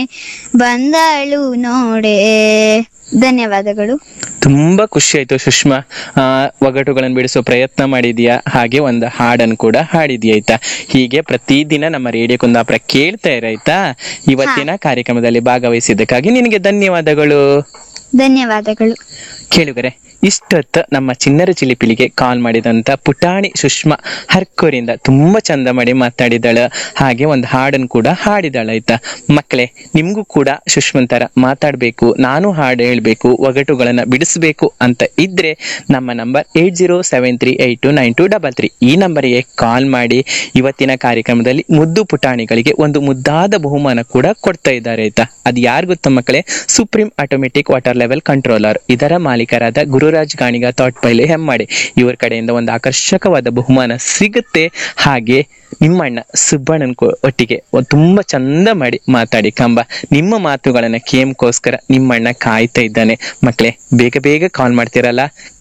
ಬಂದಳು ನೋಡೆ ಧನ್ಯವಾದಗಳು ತುಂಬಾ ಖುಷಿ ಆಯ್ತು ಸುಷ್ಮಾ ಆ, ಒಗಟುಗಳನ್ನು ಬಿಡಿಸೋ ಪ್ರಯತ್ನ ಮಾಡಿದ್ಯಾ ಹಾಗೆ ಒಂದು ಹಾಡನ್ನು ಕೂಡ ಹಾಡಿದ್ಯಾ ಆಯ್ತಾ ಹೀಗೆ ಪ್ರತಿದಿನ ನಮ್ಮ ರೇಡಿಯೋ ಕುಂದಾಪುರ ಕೇಳ್ತಾ ಇರ ಆಯ್ತಾ ಇವತ್ತಿನ ಕಾರ್ಯಕ್ರಮದಲ್ಲಿ ಭಾಗವಹಿಸಿದ್ದಕ್ಕಾಗಿ ನಿನಗೆ ಧನ್ಯವಾದಗಳು ಧನ್ಯವಾದಗಳು ಕೇಳುಗರೆ ಇಷ್ಟೊತ್ತು ನಮ್ಮ ಚಿನ್ನರ ಚಿಲಿಪಿಲಿಗೆ ಕಾಲ್ ಮಾಡಿದಂತ ಪುಟಾಣಿ ಸುಷ್ಮಾ ಹರ್ಕೋರಿಂದ ತುಂಬಾ ಚಂದ ಮಾಡಿ ಮಾತಾಡಿದಾಳ ಹಾಗೆ ಒಂದು ಹಾಡನ್ನು ಕೂಡ ಹಾಡಿದಾಳ ಆಯ್ತಾ ಮಕ್ಕಳೇ ನಿಮ್ಗೂ ಕೂಡ ಸುಷ್ಮನ್ ತರ ಮಾತಾಡ್ಬೇಕು ನಾನು ಹಾಡು ಹೇಳ್ಬೇಕು ಒಗಟುಗಳನ್ನ ಬಿಡಿಸ್ಬೇಕು ಅಂತ ಇದ್ರೆ ನಮ್ಮ number eight zero seven three eight two nine two double three ಈ ನಂಬರಿಗೆ ಕಾಲ್ ಮಾಡಿ ಇವತ್ತಿನ ಕಾರ್ಯಕ್ರಮದಲ್ಲಿ ಮುದ್ದು ಪುಟಾಣಿಗಳಿಗೆ ಒಂದು ಮುದ್ದಾದ ಬಹುಮಾನ ಕೂಡ ಕೊಡ್ತಾ ಇದ್ದಾರೆ ಆಯ್ತಾ ಅದು ಯಾರು ಗೊತ್ತಾ ಮಕ್ಕಳೇ supreme automatic water level controller ಇದರ ಮಾಲೀಕರಾದ ಗುರುರಾಜ್ ಗಾಣಿಗ ಥಾಟ್ ಪೈಲೆ ಹೆಮ್ಮಾಡಿ ಇವರ ಕಡೆಯಿಂದ ಒಂದು ಆಕರ್ಷಕವಾದ ಬಹುಮಾನ ಸಿಗುತ್ತೆ ಹಾಗೆ ನಿಮ್ಮಣ್ಣ ಸುಬ್ಬಣ್ಣನ ಕೊ- ಒಟ್ಟಿಗೆ ಒಂದ್ ತುಂಬಾ ಚಂದ ಮಾಡಿ ಮಾತಾಡಿ ಕಂಬ ನಿಮ್ಮ ಮಾತುಗಳನ್ನ ಕೇಮ್ಕೋಸ್ಕರ ನಿಮ್ಮಣ್ಣ ಕಾಯ್ತಾ ಇದ್ದಾನೆ ಮಕ್ಕಳೇ ಬೇಗ ಬೇಗ ಕಾಲ್ ಮಾಡ್ತೀರಲ್ಲ